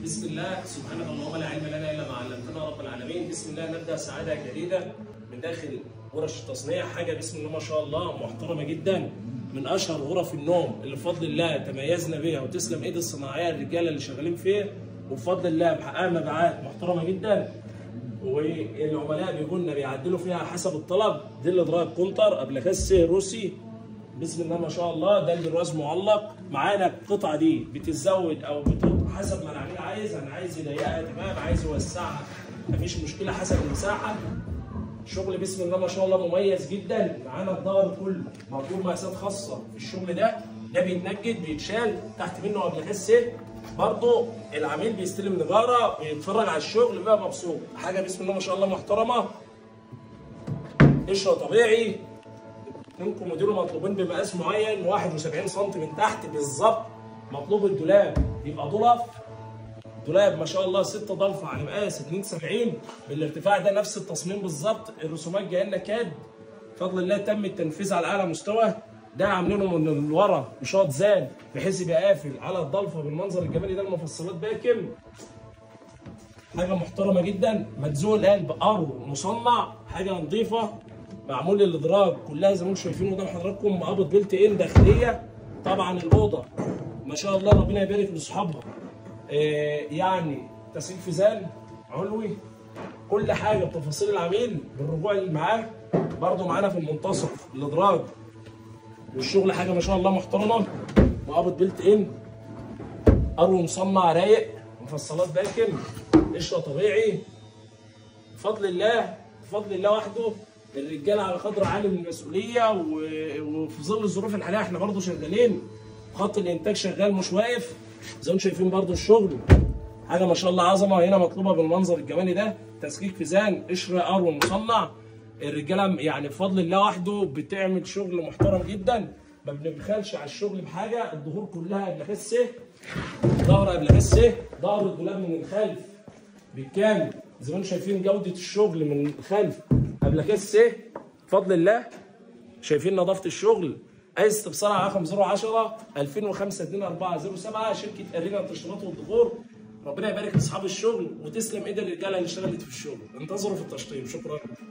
بسم الله سبحانك اللهم لا علم لنا الا ما علمتنا رب العالمين بسم الله نبدا سعاده جديده من داخل ورش التصنيع حاجه بسم الله ما شاء الله محترمه جدا من اشهر غرف النوم اللي بفضل الله تميزنا بيها وتسلم ايد الصناعيه الرجاله اللي شغالين فيها وبفضل الله محققه مبيعات محترمه جدا والعملاء بيقولوا لنا بيعدلوا فيها حسب الطلب دي اللي دراج كونتر ابلكاس روسي بسم الله ما شاء الله ده البرواز معلق معانا القطعه دي بتتزود او بتط... حسب ما العميل عايز انا عايز يضيقها تمام عايز يوسعها مفيش مشكله حسب المساحه شغل بسم الله ما شاء الله مميز جدا معانا الظهر كله مطلوب مقاسات خاصه في الشغل ده ده بيتنجد بيتشال تحت منه ابلكاس سيف برضه العميل بيستلم نجاره بيتفرج على الشغل بقى مبسوط حاجه بسم الله ما شاء الله محترمه قشره طبيعي منكم مديره مطلوبين بمقاس معين 71 سم من تحت بالظبط مطلوب الدولاب يبقى ضلف دولاب ما شاء الله 6 ضلفه على مقاس 72 بالارتفاع ده نفس التصميم بالظبط الرسومات جايه لنا كاد بفضل الله تم التنفيذ على اعلى مستوى ده عاملينه من ورا بشاط زان بحيث يبقى قافل على الضلفه بالمنظر الجمالي ده المفصلات باكم حاجه محترمه جدا مدزوق القلب ارو مصنع حاجه نظيفه معمول الادراج كلها زي ما انتم شايفين قدام حضراتكم مقابض بلت ان داخليه طبعا الاوضه ما شاء الله ربنا يبارك لاصحابها آه يعني تسليك فيزان علوي كل حاجه بتفاصيل العميل بالرجوع اللي معاه برضه معانا في المنتصف الادراج والشغل حاجه ما شاء الله محترمه مقابض بلت ان ارو مصنع رايق مفصلات باكم قشره طبيعي بفضل الله بفضل الله وحده الرجاله على قدر عالي من المسؤوليه وفي ظل الظروف الحاليه احنا برضه شغالين خط الانتاج شغال مش واقف زي ما انتم شايفين برضه الشغل حاجه ما شاء الله عظمه هنا مطلوبه بالمنظر الجمالي ده تسكيك فيزان قشر ارو مصنع الرجاله يعني بفضل الله وحده بتعمل شغل محترم جدا ما بنبخلش على الشغل بحاجه الظهور كلها ابلكاس سه ظهر ابلكاس سه ظهر الدولاب من الخلف بالكامل زي ما انتم شايفين جوده الشغل من الخلف ابلكاس سه بفضل الله شايفين نظافه الشغل اي استفسار على رقم 010 2005 2407 شركه ارينا للتشطيبات والديكور ربنا يبارك لاصحاب الشغل وتسلم ايد الرجاله اللي اشتغلت في الشغل انتظروا في التشطيب شكرا